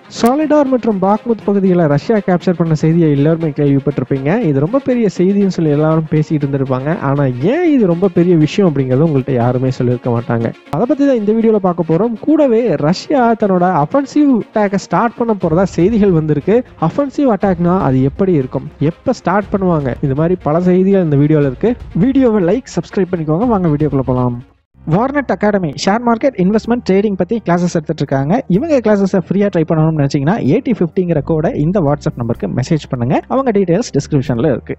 சாலிடார் மற்றும் பாக்முத் பகுதிகளை Russia capture பண்ண செய்தியை எல்லாருமே கேள்விப்பட்டிருப்பீங்க இது ரொம்ப பெரிய செய்தின்னு சொல்லி எல்லாரும் பேசிட்டு இருந்திருப்பாங்க ஆனா ஏன் இது ரொம்ப பெரிய விஷயம் அப்படிங்கறது உங்கள்கிட்ட யாருமே சொல்லியிருக்க மாட்டாங்க அதை பத்தி தான் இந்த வீடியோல பார்க்க போறோம் கூடவே ரஷ்யா தன்னோட அஃபென்சிவ் அட்டாக்கை ஸ்டார்ட் பண்ண போறதா செய்திகள் வந்திருக்கு அஃபென்சிவ் அட்டாக்னா அது எப்படி இருக்கும் எப்ப ஸ்டார்ட் பண்ணுவாங்க இது மாதிரி பல செய்திகள் இந்த வீடியோல இருக்கு வீடியோவை லைக் சப்ஸ்கிரைப் பண்ணிக்கோங்க வாங்க வீடியோக்குள்ள போலாம் வார்னட் academy share market investment trading பற்றி கிளாஸஸ் எடுத்துட்டு இருக்காங்க இவங்க கிளாஸஸை ஃப்ரீயாக ட்ரை பண்ணணும்னு நினச்சிங்கன்னா எயிட்டி ஃபிஃப்டிங்கிற கோடை இந்த வாட்ஸ்அப் நம்பருக்கு மெசேஜ் பண்ணுங்க அவங்க டீட்டெயில்ஸ் டிஸ்கிரிப்ஷனில் இருக்கு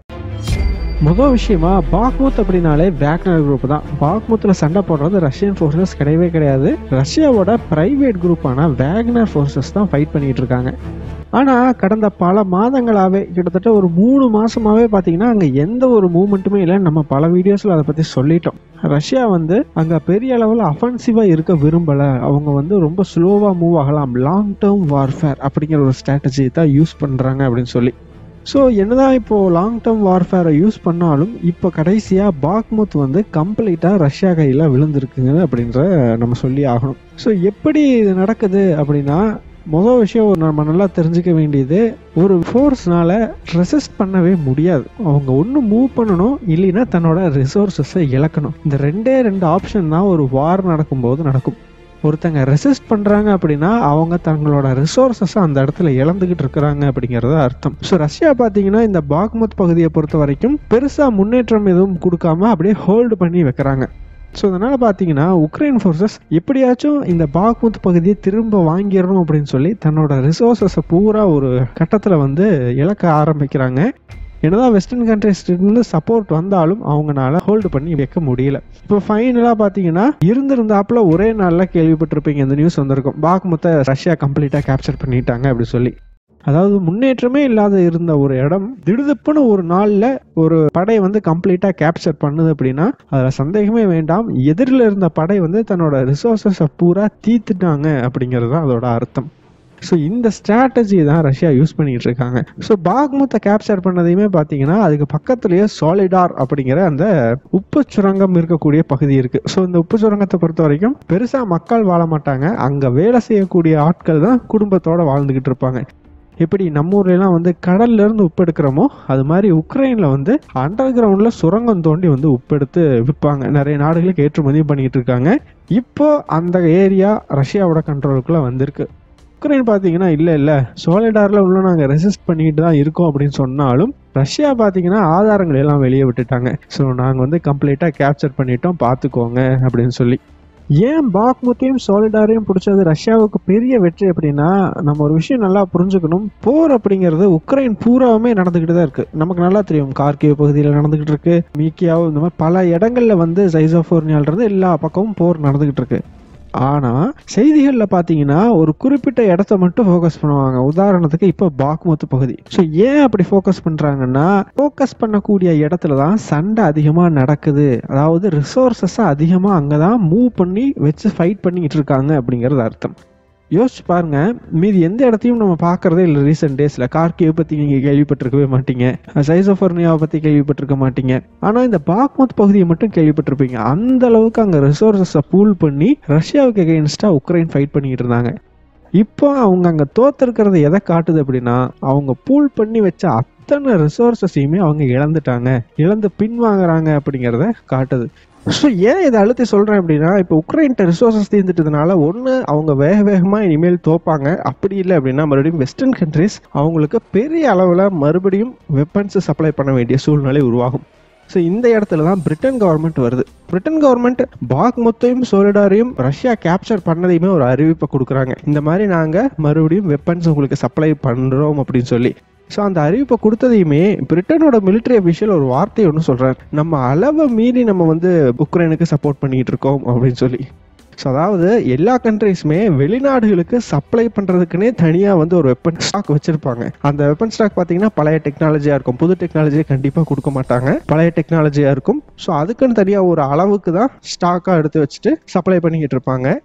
முதல் விஷயமா பாக்முத் அப்படின்னாலே வேக்னர் குரூப் தான் பாக்முத்தில் சண்டை போடுறது ரஷ்யன் ஃபோர்ஸஸ் கிடையவே கிடையாது ரஷ்யாவோட பிரைவேட் குரூப்பான வேக்னர் ஃபோர்ஸஸ் தான் ஃபைட் பண்ணிட்டு இருக்காங்க ஆனால் கடந்த பல மாதங்களாகவே கிட்டத்தட்ட ஒரு மூணு மாசமாவே பார்த்தீங்கன்னா அங்கே எந்த ஒரு மூமெண்ட்டுமே இல்லை நம்ம பல வீடியோஸில் அதை பற்றி சொல்லிட்டோம் ரஷ்யா வந்து அங்கே பெரிய அளவில் அஃபென்சிவாக இருக்க விரும்பலை அவங்க வந்து ரொம்ப ஸ்லோவாக மூவ் ஆகலாம் லாங் டேர்ம் வார்ஃபேர் அப்படிங்கிற ஒரு ஸ்ட்ராட்டஜி தான் யூஸ் பண்ணுறாங்க அப்படின்னு சொல்லி ஸோ என்னதான் இப்போ லாங் டேர்ம் வார்ஃபேரை யூஸ் பண்ணாலும் இப்போ கடைசியாக பாக்முத் வந்து கம்ப்ளீட்டாக ரஷ்யா கையில் விழுந்திருக்குங்க அப்படின்ற நம்ம சொல்லி ஆகணும் ஸோ எப்படி இது நடக்குது அப்படின்னா முதல் விஷயம் ஒரு நம்ம நல்லா தெரிஞ்சுக்க வேண்டியது ஒரு ஃபோர்ஸ்னால ரெசிஸ்ட் பண்ணவே முடியாது அவங்க ஒன்று மூவ் பண்ணணும் இல்லைன்னா தன்னோட ரிசோர்ஸஸை இழக்கணும் இந்த ரெண்டே ரெண்டு ஆப்ஷன் தான் ஒரு வார் நடக்கும்போது நடக்கும் ஒருத்தங்க ரெசிஸ்ட் பண்றாங்க அப்படின்னா அவங்க தங்களோட ரிசோர்ஸஸ் அந்த இடத்துல இழந்துகிட்டு இருக்கிறாங்க அப்படிங்கறது அர்த்தம் ஸோ ரஷ்யா பார்த்தீங்கன்னா இந்த பாக்மத் பகுதியை பொறுத்த வரைக்கும் பெருசா முன்னேற்றம் எதுவும் கொடுக்காம அப்படியே ஹோல்டு பண்ணி வைக்கிறாங்க ஸோ அதனால பார்த்தீங்கன்னா உக்ரைன் ஃபோர்ஸஸ் எப்படியாச்சும் இந்த பாக்முத் பகுதியை திரும்ப வாங்கிடணும் அப்படின்னு சொல்லி தன்னோட ரிசோர்ஸஸை பூரா ஒரு கட்டத்தில் வந்து இழக்க ஆரம்பிக்கிறாங்க என்னதான் வெஸ்டர்ன் கண்ட்ரிஸ் இருந்து சப்போர்ட் வந்தாலும் அவங்கனால ஹோல்டு பண்ணி வைக்க முடியல இப்போ ஃபைனலாக பார்த்தீங்கன்னா இருந்திருந்தாப்புல ஒரே நாளில் கேள்விப்பட்டிருப்பீங்க இந்த நியூஸ் வந்திருக்கும் பாக்முத்தை ரஷ்யா கம்ப்ளீட்டாக கேப்சர் பண்ணிட்டாங்க அப்படி சொல்லி அதாவது முன்னேற்றமே இல்லாத இருந்த ஒரு இடம் திடுதுப்புன்னு ஒரு நாளில் ஒரு படை வந்து கம்ப்ளீட்டாக கேப்சர் பண்ணுது அப்படின்னா அதில் சந்தேகமே வேண்டாம் எதிரில் இருந்த படை வந்து தன்னோட ரிசோர்ஸஸை பூரா தீத்துட்டாங்க அப்படிங்கிறது தான் அதோட அர்த்தம் ஸோ இந்த ஸ்ட்ராட்டஜி தான் ரஷ்யா யூஸ் பண்ணிட்டு இருக்காங்க ஸோ பாக்முத்தை கேப்சர் பண்ணதையுமே பார்த்தீங்கன்னா அதுக்கு பக்கத்துலேயே சாலிடார் அப்படிங்கிற அந்த உப்பு சுரங்கம் இருக்கக்கூடிய பகுதி இருக்கு ஸோ இந்த உப்பு சுரங்கத்தை பொறுத்த வரைக்கும் பெருசாக மக்கள் வாழ மாட்டாங்க அங்கே வேலை செய்யக்கூடிய ஆட்கள் தான் குடும்பத்தோட வாழ்ந்துகிட்டு இருப்பாங்க எப்படி நம்ம ஊர்லலாம் வந்து கடல்ல இருந்து உப்பு எடுக்கிறோமோ அது மாதிரி உக்ரைன்ல வந்து அண்டர் கிரவுண்ட்ல சுரங்கம் தோண்டி வந்து உப்பு எடுத்து விற்பாங்க நிறைய நாடுகளுக்கு ஏற்றுமதி பண்ணிட்டு இருக்காங்க இப்போ அந்த ஏரியா ரஷ்யாவோட கண்ட்ரோலுக்குள்ள வந்திருக்கு உக்ரைன் பார்த்தீங்கன்னா இல்லை இல்லை சோலிடாரில் உள்ள நாங்கள் ரெசிஸ்ட் பண்ணிட்டு தான் இருக்கோம் அப்படின்னு சொன்னாலும் ரஷ்யா பார்த்தீங்கன்னா ஆதாரங்கள் எல்லாம் வெளியே விட்டுட்டாங்க ஸோ நாங்கள் வந்து கம்ப்ளீட்டாக கேப்சர் பண்ணிட்டோம் பார்த்துக்கோங்க அப்படின்னு சொல்லி ஏன் பாக்முத்தையும் சோலிடாரையும் பிடிச்சது ரஷ்யாவுக்கு பெரிய வெற்றி அப்படின்னா நம்ம ஒரு விஷயம் நல்லா புரிஞ்சுக்கணும் போர் அப்படிங்கிறது உக்ரைன் பூராவுமே நடந்துகிட்டு தான் இருக்கு நமக்கு நல்லா தெரியும் கார்கிவ் பகுதியில் நடந்துகிட்டு இருக்கு மீக்கியாவும் இந்த மாதிரி பல இடங்கள்ல வந்து சைசோஃபோர்னியால்றது எல்லா பக்கமும் போர் நடந்துகிட்டு இருக்கு ஆனா செய்திகள்ல பாத்தீங்கன்னா ஒரு குறிப்பிட்ட இடத்த மட்டும் ஃபோக்கஸ் பண்ணுவாங்க உதாரணத்துக்கு இப்போ பாக்மத்து பகுதி ஸோ ஏன் அப்படி ஃபோக்கஸ் பண்றாங்கன்னா ஃபோக்கஸ் பண்ணக்கூடிய இடத்துல தான் சண்டை அதிகமா நடக்குது அதாவது ரிசோர்சஸை அதிகமா அங்கதான் மூவ் பண்ணி வச்சு ஃபைட் பண்ணிக்கிட்டு இருக்காங்க அப்படிங்கிறது அர்த்தம் யோசிச்சு பாருங்க மீதி எந்த இடத்தையும் நம்ம பார்க்கறதே இல்லை ரீசெண்ட் டேஸ்ல கார்கியை பத்தி நீங்க கேள்விப்பட்டிருக்கவே மாட்டீங்க சைசோஃபர்னியாவை பத்தி கேள்விப்பட்டிருக்க மாட்டீங்க ஆனா இந்த பாக்மத் பகுதியை மட்டும் கேள்விப்பட்டிருப்பீங்க அந்த அளவுக்கு அங்க ரிசோர்சஸை பூல் பண்ணி ரஷ்யாவுக்கு எகெயின்ஸ்டா உக்ரைன் ஃபைட் பண்ணிட்டு இருந்தாங்க இப்போ அவங்க அங்க தோத்திருக்கிறது எதை காட்டுது அப்படின்னா அவங்க பூல் பண்ணி வச்ச அத்தனை ரிசோர்ஸஸையுமே அவங்க இழந்துட்டாங்க இழந்து பின்வாங்குறாங்க அப்படிங்கிறத காட்டுது ஸோ ஏன் இதை அழுத்தி சொல்கிறேன் அப்படின்னா இப்போ உக்ரைன்ட்ட ரிசோர்ஸஸ் தீர்ந்துட்டதுனால ஒன்று அவங்க வேக வேகமாக இனிமேல் தோப்பாங்க அப்படி இல்லை அப்படின்னா மறுபடியும் வெஸ்டர்ன் கண்ட்ரிஸ் அவங்களுக்கு பெரிய அளவில் மறுபடியும் வெப்பன்ஸ் சப்ளை பண்ண வேண்டிய சூழ்நிலை உருவாகும் ஸோ இந்த இடத்துல தான் பிரிட்டன் கவர்மெண்ட் வருது பிரிட்டன் கவர்மெண்ட் பாக்முத்தையும் சோலிடாரையும் ரஷ்யா கேப்சர் பண்ணதையுமே ஒரு அறிவிப்பை கொடுக்குறாங்க இந்த மாதிரி நாங்கள் மறுபடியும் வெப்பன்ஸ் உங்களுக்கு சப்ளை பண்ணுறோம் அப்படின்னு சொல்லி ஸோ அந்த அறிவிப்பை கொடுத்ததையுமே பிரிட்டனோட மிலிட்ரி அபிஷியல் ஒரு வார்த்தை ஒன்று சொல்கிறார் நம்ம அளவை மீறி நம்ம வந்து உக்ரைனுக்கு சப்போர்ட் பண்ணிட்டு இருக்கோம் அப்படின்னு சொல்லி ஸோ அதாவது எல்லா கண்ட்ரீஸுமே வெளிநாடுகளுக்கு சப்ளை பண்ணுறதுக்குனே தனியாக வந்து ஒரு வெப்பன் ஸ்டாக் வச்சுருப்பாங்க அந்த வெப்பன் ஸ்டாக் பார்த்தீங்கன்னா பழைய டெக்னாலஜியாக இருக்கும் புது டெக்னாலஜியை கண்டிப்பாக கொடுக்க மாட்டாங்க பழைய டெக்னாலஜியாக இருக்கும் ஸோ அதுக்குன்னு தனியாக ஒரு அளவுக்கு தான் ஸ்டாக்காக எடுத்து வச்சுட்டு சப்ளை பண்ணிக்கிட்டு இருப்பாங்க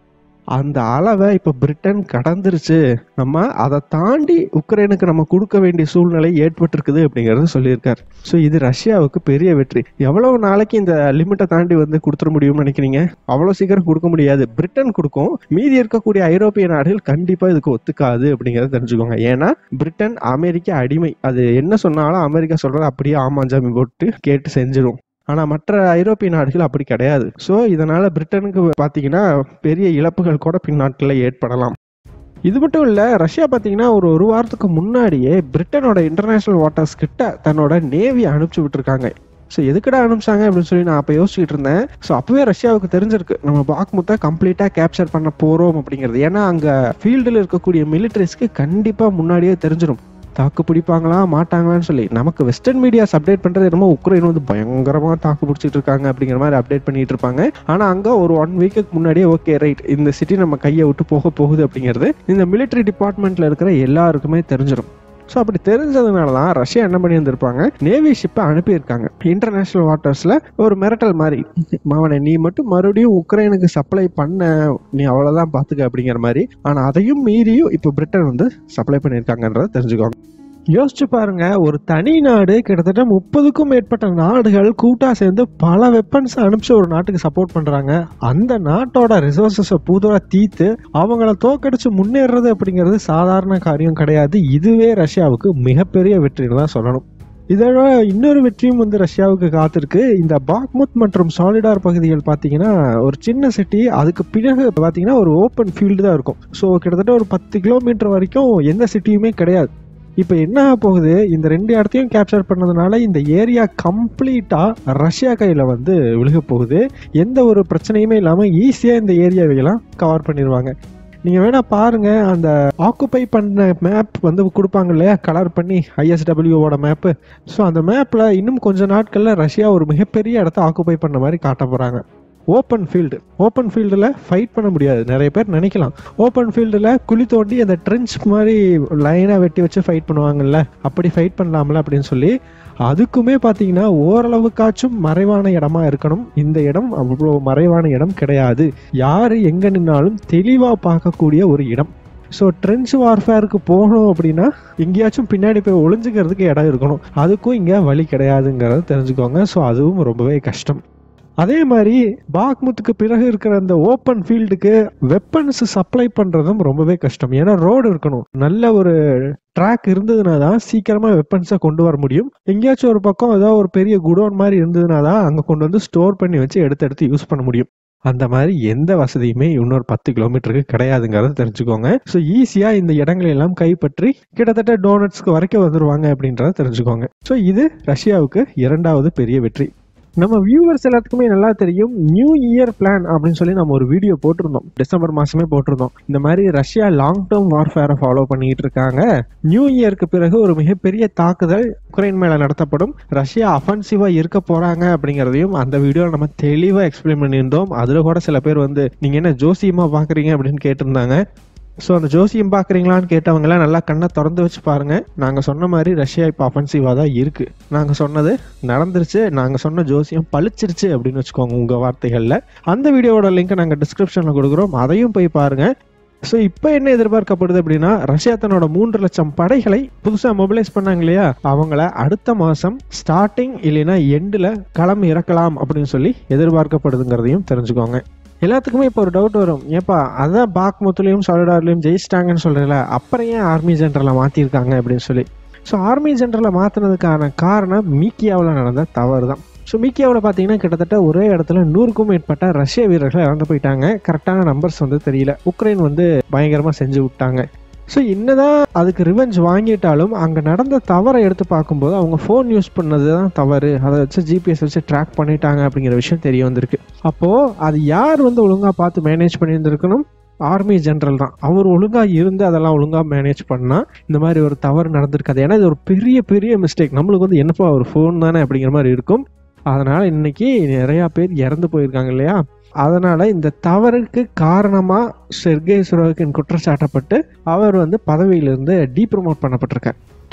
அந்த அளவை இப்போ பிரிட்டன் கடந்துருச்சு நம்ம அதை தாண்டி உக்ரைனுக்கு நம்ம கொடுக்க வேண்டிய சூழ்நிலை ஏற்பட்டிருக்குது அப்படிங்கறது சொல்லியிருக்காரு ஸோ இது ரஷ்யாவுக்கு பெரிய வெற்றி எவ்வளவு நாளைக்கு இந்த லிமிட்டை தாண்டி வந்து கொடுத்துட முடியும்னு நினைக்கிறீங்க அவ்வளோ சீக்கிரம் கொடுக்க முடியாது பிரிட்டன் கொடுக்கும் மீதி இருக்கக்கூடிய ஐரோப்பிய நாடுகள் கண்டிப்பா இதுக்கு ஒத்துக்காது அப்படிங்கறத தெரிஞ்சுக்கோங்க ஏன்னா பிரிட்டன் அமெரிக்க அடிமை அது என்ன சொன்னாலும் அமெரிக்கா சொல்றது அப்படியே ஆமாஞ்சாமி போட்டு கேட்டு செஞ்சிடும் ஆனா மற்ற ஐரோப்பிய நாடுகள் அப்படி கிடையாது ஸோ இதனால பிரிட்டனுக்கு பாத்தீங்கன்னா பெரிய இழப்புகள் கூட பின்னாட்களில் ஏற்படலாம் இது மட்டும் இல்ல ரஷ்யா பாத்தீங்கன்னா ஒரு ஒரு வாரத்துக்கு முன்னாடியே பிரிட்டனோட இன்டர்நேஷனல் வாட்டர்ஸ் கிட்ட தன்னோட நேவி அனுப்பிச்சு விட்டுருக்காங்க ஸோ எதுக்கடா அனுப்பிச்சாங்க அப்படின்னு சொல்லி நான் அப்போ யோசிச்சுட்டு இருந்தேன் ஸோ அப்பவே ரஷ்யாவுக்கு தெரிஞ்சிருக்கு நம்ம பாக்முத்தை கம்ப்ளீட்டாக கேப்சர் பண்ண போகிறோம் அப்படிங்கிறது ஏன்னா அங்கே ஃபீல்டில் இருக்கக்கூடிய மிலிட்டரிஸ்க்கு கண்டிப்பாக முன்னாடியே தெரிஞ்சிடும் தாக்கு பிடிப்பாங்களா மாட்டாங்களான்னு சொல்லி நமக்கு வெஸ்டர்ன் மீடியாஸ் அப்டேட் பண்றது என்னமோ உக்ரைன் வந்து பயங்கரமா தாக்கு பிடிச்சிட்டு இருக்காங்க அப்படிங்கிற மாதிரி அப்டேட் பண்ணிட்டு இருப்பாங்க ஆனா அங்க ஒரு ஒன் வீக்குக்கு முன்னாடியே ஓகே ரைட் இந்த சிட்டி நம்ம கையை விட்டு போக போகுது அப்படிங்கிறது இந்த மிலிட்டரி டிபார்ட்மெண்ட்ல இருக்கிற எல்லாருக்குமே தெரிஞ்சிடும் ஸோ அப்படி தெரிஞ்சதுனால தான் ரஷ்யா என்ன பண்ணி வந்திருப்பாங்க நேவி ஷிப்பை அனுப்பியிருக்காங்க இன்டர்நேஷனல் வாட்டர்ஸில் ஒரு மிரட்டல் மாதிரி மாவனை நீ மட்டும் மறுபடியும் உக்ரைனுக்கு சப்ளை பண்ண நீ அவ்வளோதான் பார்த்துக்க அப்படிங்கிற மாதிரி ஆனால் அதையும் மீறியும் இப்போ பிரிட்டன் வந்து சப்ளை பண்ணியிருக்காங்கன்றத தெரிஞ்சுக்கோங்க யோசிச்சு பாருங்க ஒரு தனி நாடு கிட்டத்தட்ட முப்பதுக்கும் மேற்பட்ட நாடுகள் கூட்டா சேர்ந்து பல வெப்பன்ஸ் அனுப்பிச்சு ஒரு நாட்டுக்கு சப்போர்ட் பண்றாங்க அந்த நாட்டோட ரிசோர்சஸை பூதா தீத்து அவங்கள தோக்கடிச்சு முன்னேறது அப்படிங்கிறது சாதாரண காரியம் கிடையாது இதுவே ரஷ்யாவுக்கு மிகப்பெரிய வெற்றின்னு தான் சொல்லணும் இதோட இன்னொரு வெற்றியும் வந்து ரஷ்யாவுக்கு காத்திருக்கு இந்த பாக்முத் மற்றும் சாலிடார் பகுதிகள் பார்த்தீங்கன்னா ஒரு சின்ன சிட்டி அதுக்கு பிறகு பார்த்தீங்கன்னா ஒரு ஓப்பன் ஃபீல்டு தான் இருக்கும் ஸோ கிட்டத்தட்ட ஒரு பத்து கிலோமீட்டர் வரைக்கும் எந்த சிட்டியுமே கிடையாது இப்போ என்ன ஆக போகுது இந்த ரெண்டு இடத்தையும் கேப்சர் பண்ணதுனால இந்த ஏரியா கம்ப்ளீட்டாக ரஷ்யா கையில் வந்து விழுக போகுது எந்த ஒரு பிரச்சனையுமே இல்லாமல் ஈஸியாக இந்த ஏரியாவையெல்லாம் கவர் பண்ணிடுவாங்க நீங்கள் வேணா பாருங்க அந்த ஆக்குப்பை பண்ண மேப் வந்து கொடுப்பாங்க இல்லையா கலர் பண்ணி ஐஎஸ்டபிள்யூவோட மேப்பு ஸோ அந்த மேப்பில் இன்னும் கொஞ்ச நாட்களில் ரஷ்யா ஒரு மிகப்பெரிய இடத்த ஆக்குப்பை பண்ண மாதிரி காட்ட போகிறாங்க ஓப்பன் ஃபீல்டு ஓப்பன் ஃபீல்டில் ஃபைட் பண்ண முடியாது நிறைய பேர் நினைக்கலாம் ஓப்பன் ஃபீல்டில் குழி தோண்டி அந்த ட்ரென்ச் மாதிரி லைனாக வெட்டி வச்சு ஃபைட் பண்ணுவாங்கல்ல அப்படி ஃபைட் பண்ணலாம்ல அப்படின்னு சொல்லி அதுக்குமே பார்த்தீங்கன்னா ஓரளவுக்காச்சும் மறைவான இடமா இருக்கணும் இந்த இடம் அவ்வளோ மறைவான இடம் கிடையாது யார் எங்கே நின்னாலும் தெளிவாக பார்க்கக்கூடிய ஒரு இடம் ஸோ ட்ரென்ச் வார்ஃபேருக்கு போகணும் அப்படின்னா எங்கேயாச்சும் பின்னாடி போய் ஒளிஞ்சுக்கிறதுக்கு இடம் இருக்கணும் அதுக்கும் இங்கே வழி கிடையாதுங்கிறத தெரிஞ்சுக்கோங்க ஸோ அதுவும் ரொம்பவே கஷ்டம் அதே மாதிரி பாக்முத்துக்கு பிறகு இருக்கிற அந்த ஓப்பன் ஃபீல்டுக்கு வெப்பன்ஸ் சப்ளை பண்றதும் ரொம்பவே கஷ்டம் ஏன்னா ரோடு இருக்கணும் நல்ல ஒரு ட்ராக் இருந்ததுனா தான் சீக்கிரமா வெப்பன்ஸை கொண்டு வர முடியும் எங்கேயாச்சும் ஒரு பக்கம் ஏதாவது ஒரு பெரிய குடோன் மாதிரி இருந்ததுனா தான் அங்கே கொண்டு வந்து ஸ்டோர் பண்ணி வச்சு எடுத்து எடுத்து யூஸ் பண்ண முடியும் அந்த மாதிரி எந்த வசதியுமே இன்னொரு பத்து கிலோமீட்டருக்கு கிடையாதுங்கிறத தெரிஞ்சுக்கோங்க ஸோ ஈஸியாக இந்த இடங்களை எல்லாம் கைப்பற்றி கிட்டத்தட்ட டோனட்ஸ்க்கு வரைக்கும் வந்துருவாங்க அப்படின்றத தெரிஞ்சுக்கோங்க ஸோ இது ரஷ்யாவுக்கு இரண்டாவது பெரிய வெற்றி நம்ம வியூவர்ஸ் எல்லாத்துக்குமே நல்லா தெரியும் நியூ இயர் பிளான் அப்படின்னு சொல்லி நம்ம ஒரு வீடியோ போட்டிருந்தோம் டிசம்பர் மாசமே போட்டிருந்தோம் இந்த மாதிரி ரஷ்யா லாங் டேர்ம் வார்ஃபேரை ஃபாலோ பண்ணிட்டு இருக்காங்க நியூ இயருக்கு பிறகு ஒரு மிகப்பெரிய தாக்குதல் உக்ரைன் மேல நடத்தப்படும் ரஷ்யா அஃபென்சிவா இருக்க போறாங்க அப்படிங்கறதையும் அந்த வீடியோல நம்ம தெளிவா எக்ஸ்பிளைன் பண்ணியிருந்தோம் அதுல கூட சில பேர் வந்து நீங்க என்ன ஜோசியமா பாக்குறீங்க அப்படின்னு கேட்டிருந்தாங்க ஸோ அந்த ஜோசியம் பார்க்குறீங்களான்னு கேட்டவங்களாம் நல்லா கண்ணை திறந்து வச்சு பாருங்க நாங்கள் சொன்ன மாதிரி ரஷ்யா இப்போ அஃபென்சிவாக தான் இருக்கு நாங்கள் சொன்னது நடந்துருச்சு நாங்கள் சொன்ன ஜோசியம் பளிச்சிருச்சு அப்படின்னு வச்சுக்கோங்க உங்கள் வார்த்தைகளில் அந்த வீடியோவோட லிங்க் நாங்கள் டிஸ்கிரிப்ஷனில் கொடுக்குறோம் அதையும் போய் பாருங்க ஸோ இப்போ என்ன எதிர்பார்க்கப்படுது அப்படின்னா ரஷ்யா தன்னோட மூன்று லட்சம் படைகளை புதுசாக மொபிலைஸ் பண்ணாங்க இல்லையா அவங்கள அடுத்த மாதம் ஸ்டார்டிங் இல்லைன்னா எண்டில் களம் இறக்கலாம் அப்படின்னு சொல்லி எதிர்பார்க்கப்படுதுங்கிறதையும் தெரிஞ்சுக்கோங்க எல்லாத்துக்குமே இப்போ ஒரு டவுட் வரும் ஏப்பா அதான் பாக்முத்துலையும் சாலிடார்லையும் ஜெயிச்சிட்டாங்கன்னு சொல்கிறல அப்புறம் ஏன் ஆர்மி ஜென்ரலை மாற்றிருக்காங்க அப்படின்னு சொல்லி ஸோ ஆர்மி ஜென்ரலை மாற்றினதுக்கான காரணம் மீக்கியாவில் நடந்த தவறு தான் ஸோ மீக்கியாவில் பார்த்தீங்கன்னா கிட்டத்தட்ட ஒரே இடத்துல நூறுக்கும் மேற்பட்ட ரஷ்ய வீரர்கள் இறந்து போயிட்டாங்க கரெக்டான நம்பர்ஸ் வந்து தெரியல உக்ரைன் வந்து பயங்கரமாக செஞ்சு விட்டாங்க ஸோ என்னதான் அதுக்கு ரிவெஞ்ச் வாங்கிட்டாலும் அங்கே நடந்த தவறை எடுத்து பார்க்கும்போது அவங்க ஃபோன் யூஸ் பண்ணது தான் தவறு அதை வச்சு ஜிபிஎஸ் வச்சு ட்ராக் பண்ணிட்டாங்க அப்படிங்கிற விஷயம் தெரிய வந்திருக்கு அப்போது அது யார் வந்து ஒழுங்காக பார்த்து மேனேஜ் பண்ணியிருந்திருக்கணும் ஆர்மி ஜென்ரல் தான் அவர் ஒழுங்காக இருந்து அதெல்லாம் ஒழுங்காக மேனேஜ் பண்ணால் இந்த மாதிரி ஒரு தவறு நடந்திருக்காது ஏன்னா இது ஒரு பெரிய பெரிய மிஸ்டேக் நம்மளுக்கு வந்து என்னப்பா ஒரு ஃபோன் தானே அப்படிங்கிற மாதிரி இருக்கும் அதனால் இன்னைக்கு நிறையா பேர் இறந்து போயிருக்காங்க இல்லையா அதனால இந்த தவறுக்கு காரணமா செர்கே சுரோகின் குற்றச்சாட்டப்பட்டு அவர் வந்து பதவியிலிருந்து டீப்ரமோட் பண்ணப்பட்டிருக்கார்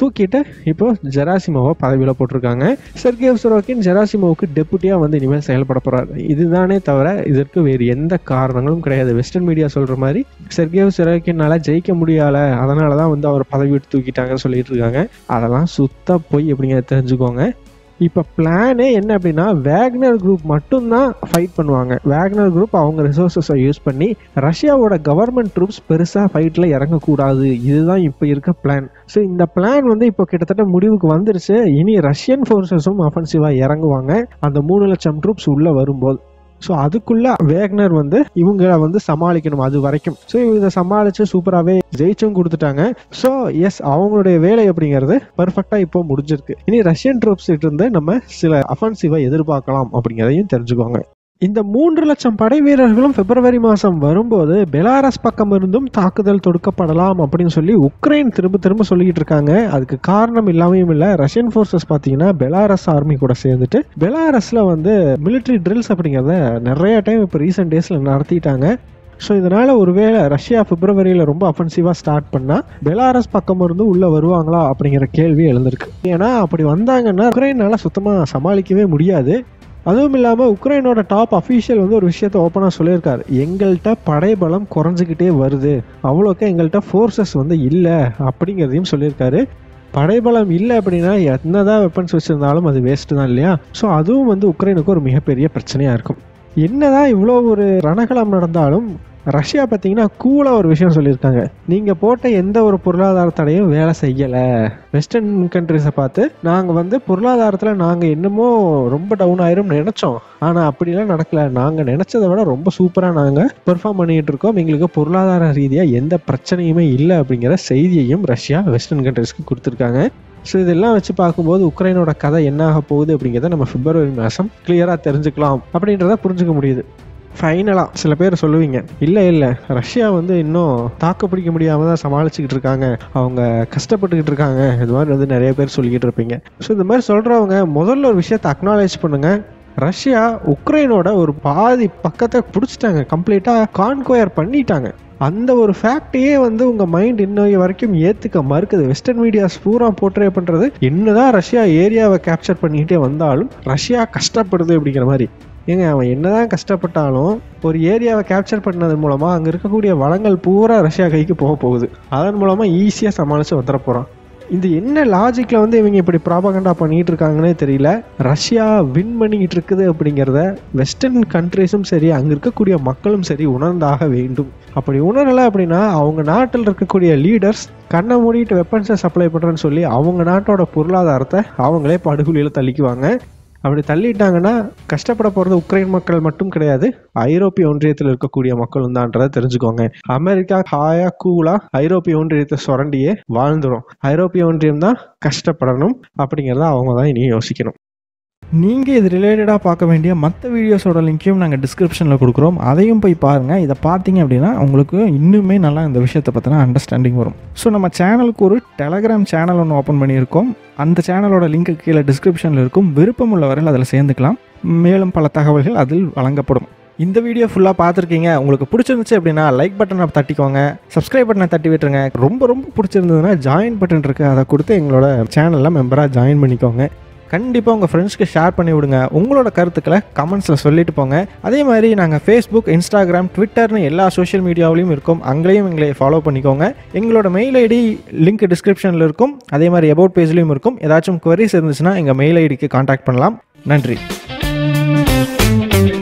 தூக்கிட்டு இப்போ ஜெராசிமோவை பதவியில் போட்டிருக்காங்க செர்கேவ் சுரோக்கின் ஜெராசிமோவுக்கு டெபுட்டியாக வந்து இனிமேல் செயல்பட போகிறார் இதுதானே தவிர இதற்கு வேறு எந்த காரணங்களும் கிடையாது வெஸ்டர்ன் மீடியா சொல்கிற மாதிரி செர்கேவ் சுரோக்கினால ஜெயிக்க முடியல அதனால தான் வந்து அவர் பதவி விட்டு தூக்கிட்டாங்கன்னு சொல்லிட்டு இருக்காங்க அதெல்லாம் சுத்த பொய் அப்படிங்கிறத தெரிஞ்சுக்கோங்க இப்போ பிளானே என்ன அப்படின்னா வேக்னர் குரூப் மட்டும்தான் ஃபைட் பண்ணுவாங்க வேக்னர் குரூப் அவங்க ரிசோர்ஸஸை யூஸ் பண்ணி ரஷ்யாவோட கவர்மெண்ட் ட்ரூப்ஸ் பெருசாக ஃபைட்டில் இறங்கக்கூடாது இதுதான் இப்போ இருக்க பிளான் ஸோ இந்த பிளான் வந்து இப்போ கிட்டத்தட்ட முடிவுக்கு வந்துருச்சு இனி ரஷ்யன் ஃபோர்ஸஸும் அஃபென்சிவாக இறங்குவாங்க அந்த மூணு லட்சம் ட்ரூப்ஸ் உள்ளே வரும்போது ஸோ அதுக்குள்ள வேக்னர் வந்து இவங்கள வந்து சமாளிக்கணும் அது வரைக்கும் ஸோ இதை சமாளிச்சு சூப்பராகவே ஜெயிச்சும் கொடுத்துட்டாங்க ஸோ எஸ் அவங்களுடைய வேலை அப்படிங்கிறது பர்ஃபெக்டாக இப்போ முடிஞ்சிருக்கு இனி ரஷ்யன் ட்ரூப்ஸ் இருந்து நம்ம சில அஃபென்சிவை எதிர்பார்க்கலாம் அப்படிங்கிறதையும் தெரிஞ்சுக்கோங்க இந்த மூன்று லட்சம் படை வீரர்களும் பிப்ரவரி மாதம் வரும்போது பெலாரஸ் பக்கம் இருந்தும் தாக்குதல் தொடுக்கப்படலாம் அப்படின்னு சொல்லி உக்ரைன் திரும்ப திரும்ப சொல்லிக்கிட்டு இருக்காங்க அதுக்கு காரணம் இல்லாமையும் இல்லை ரஷ்யன் ஃபோர்ஸஸ் பார்த்தீங்கன்னா பெலாரஸ் ஆர்மி கூட சேர்ந்துட்டு பெலாரஸில் வந்து மிலிட்ரி ட்ரில்ஸ் அப்படிங்கிறத நிறைய டைம் இப்போ ரீசெண்ட் டேஸில் நடத்திட்டாங்க ஸோ இதனால் ஒருவேளை ரஷ்யா பிப்ரவரியில் ரொம்ப அஃபென்சிவாக ஸ்டார்ட் பண்ணால் பெலாரஸ் பக்கம் இருந்து உள்ளே வருவாங்களா அப்படிங்கிற கேள்வி எழுந்திருக்கு ஏன்னா அப்படி வந்தாங்கன்னா உக்ரைனால் சுத்தமாக சமாளிக்கவே முடியாது அதுவும் இல்லாமல் உக்ரைனோட டாப் அஃபீஷியல் வந்து ஒரு விஷயத்த ஓப்பனாக சொல்லியிருக்காரு எங்கள்கிட்ட படைபலம் குறைஞ்சிக்கிட்டே வருது அவ்வளோக்கா எங்கள்கிட்ட ஃபோர்ஸஸ் வந்து இல்லை அப்படிங்கிறதையும் சொல்லியிருக்காரு படைபலம் இல்லை அப்படின்னா என்னதான் வெப்பன்ஸ் வச்சுருந்தாலும் அது வேஸ்ட்டு தான் இல்லையா ஸோ அதுவும் வந்து உக்ரைனுக்கு ஒரு மிகப்பெரிய பிரச்சனையாக இருக்கும் என்னதான் இவ்வளோ ஒரு ரணகலம் நடந்தாலும் ரஷ்யா பார்த்தீங்கன்னா கூலாக ஒரு விஷயம் சொல்லியிருக்காங்க நீங்கள் போட்ட எந்த ஒரு பொருளாதார தடையும் வேலை செய்யலை வெஸ்டர்ன் கண்ட்ரிஸை பார்த்து நாங்கள் வந்து பொருளாதாரத்தில் நாங்கள் என்னமோ ரொம்ப டவுன் ஆயிரும் நினச்சோம் ஆனால் அப்படிலாம் நடக்கல நாங்கள் நினச்சதை விட ரொம்ப சூப்பராக நாங்கள் பெர்ஃபார்ம் பண்ணிகிட்டு இருக்கோம் எங்களுக்கு பொருளாதார ரீதியாக எந்த பிரச்சனையுமே இல்லை அப்படிங்கிற செய்தியையும் ரஷ்யா வெஸ்டர்ன் கண்ட்ரிஸ்க்கு கொடுத்துருக்காங்க ஸோ இதெல்லாம் வச்சு பார்க்கும்போது உக்ரைனோட கதை என்ன ஆக போகுது அப்படிங்கிறத நம்ம பிப்ரவரி மாதம் கிளியராக தெரிஞ்சுக்கலாம் அப்படின்றத புரிஞ்சுக்க முடியுது ஃபைனலாக சில பேர் சொல்லுவீங்க இல்லை இல்லை ரஷ்யா வந்து இன்னும் தாக்கு பிடிக்க முடியாமல் தான் சமாளிச்சுக்கிட்டு இருக்காங்க அவங்க கஷ்டப்பட்டுக்கிட்டு இருக்காங்க இது மாதிரி வந்து நிறைய பேர் சொல்லிக்கிட்டு இருப்பீங்க ஸோ இந்த மாதிரி சொல்கிறவங்க முதல்ல ஒரு விஷயத்தை அக்னாலேஜ் பண்ணுங்கள் ரஷ்யா உக்ரைனோட ஒரு பாதி பக்கத்தை பிடிச்சிட்டாங்க கம்ப்ளீட்டாக கான்கொயர் பண்ணிட்டாங்க அந்த ஒரு ஃபேக்டையே வந்து உங்கள் மைண்ட் இன்ன வரைக்கும் ஏற்றுக்க மறுக்குது வெஸ்டர்ன் மீடியாஸ் பூரா போர்ட்ரே பண்ணுறது என்னதான் ரஷ்யா ஏரியாவை கேப்சர் பண்ணிக்கிட்டே வந்தாலும் ரஷ்யா கஷ்டப்படுது அப்படிங்கிற மாதிரி ஏங்க அவன் என்னதான் கஷ்டப்பட்டாலும் ஒரு ஏரியாவை கேப்சர் பண்ணது மூலமாக அங்கே இருக்கக்கூடிய வளங்கள் பூரா ரஷ்யா கைக்கு போக போகுது அதன் மூலமாக ஈஸியாக சமாளித்து வந்துட போகிறான் இது என்ன லாஜிக்கில் வந்து இவங்க இப்படி ப்ராபகண்டா பண்ணிட்டு இருக்காங்கன்னே தெரியல ரஷ்யா வின் பண்ணிக்கிட்டு இருக்குது அப்படிங்கிறத வெஸ்டர்ன் கண்ட்ரிஸும் சரி அங்கே இருக்கக்கூடிய மக்களும் சரி உணர்ந்தாக வேண்டும் அப்படி உணரலை அப்படின்னா அவங்க நாட்டில் இருக்கக்கூடிய லீடர்ஸ் கண்ணை மூடிட்டு வெப்பன்ஸை சப்ளை பண்ணுறேன்னு சொல்லி அவங்க நாட்டோட பொருளாதாரத்தை அவங்களே படுகொலியில் தள்ளிக்குவாங்க அப்படி தள்ளிட்டாங்கன்னா கஷ்டப்பட போகிறது உக்ரைன் மக்கள் மட்டும் கிடையாது ஐரோப்பிய ஒன்றியத்தில் இருக்கக்கூடிய மக்களும் தான்றதை தெரிஞ்சுக்கோங்க அமெரிக்கா ஹாயா கூலா ஐரோப்பிய ஒன்றியத்தை சுரண்டியே வாழ்ந்துடும் ஐரோப்பிய ஒன்றியம் தான் கஷ்டப்படணும் அப்படிங்கிறத அவங்க தான் இனி யோசிக்கணும் நீங்கள் இது ரிலேட்டடாக பார்க்க வேண்டிய மற்ற வீடியோஸோட லிங்க்கையும் நாங்கள் டிஸ்கிரிப்ஷனில் கொடுக்குறோம் அதையும் போய் பாருங்கள் இதை பார்த்தீங்க அப்படின்னா உங்களுக்கு இன்னுமே நல்லா இந்த விஷயத்தை பற்றின அண்டர்ஸ்டாண்டிங் வரும் ஸோ நம்ம சேனலுக்கு ஒரு டெலகிராம் சேனல் ஒன்று ஓப்பன் பண்ணியிருக்கோம் அந்த சேனலோட லிங்க்கு கீழே டிஸ்கிரிப்ஷனில் இருக்கும் விருப்பம் உள்ளவர்கள் அதில் சேர்ந்துக்கலாம் மேலும் பல தகவல்கள் அதில் வழங்கப்படும் இந்த வீடியோ ஃபுல்லாக பார்த்துருக்கீங்க உங்களுக்கு பிடிச்சிருந்துச்சு அப்படின்னா லைக் பட்டனை தட்டிக்கோங்க சப்ஸ்கிரைப் பட்டனை தட்டி விட்டுருங்க ரொம்ப ரொம்ப பிடிச்சிருந்ததுன்னா ஜாயின் பட்டன் இருக்குது அதை கொடுத்து எங்களோட சேனலில் மெம்பராக ஜாயின் பண்ணிக்கோங்க கண்டிப்பாக உங்கள் ஃப்ரெண்ட்ஸ்க்கு ஷேர் பண்ணி விடுங்க உங்களோட கருத்துக்களை கமெண்ட்ஸில் சொல்லிட்டு போங்க அதே மாதிரி நாங்கள் ஃபேஸ்புக் இன்ஸ்டாகிராம் ட்விட்டர்னு எல்லா சோஷியல் மீடியாவிலையும் இருக்கும் அங்கேயும் எங்களை ஃபாலோ பண்ணிக்கோங்க எங்களோட மெயில் ஐடி லிங்க் டிஸ்கிரிப்ஷனில் இருக்கும் அதே மாதிரி அபவுட் பேஜ்லேயும் இருக்கும் ஏதாச்சும் queries இருந்துச்சுன்னா எங்கள் மெயில் ஐடிக்கு காண்டாக்ட் பண்ணலாம் நன்றி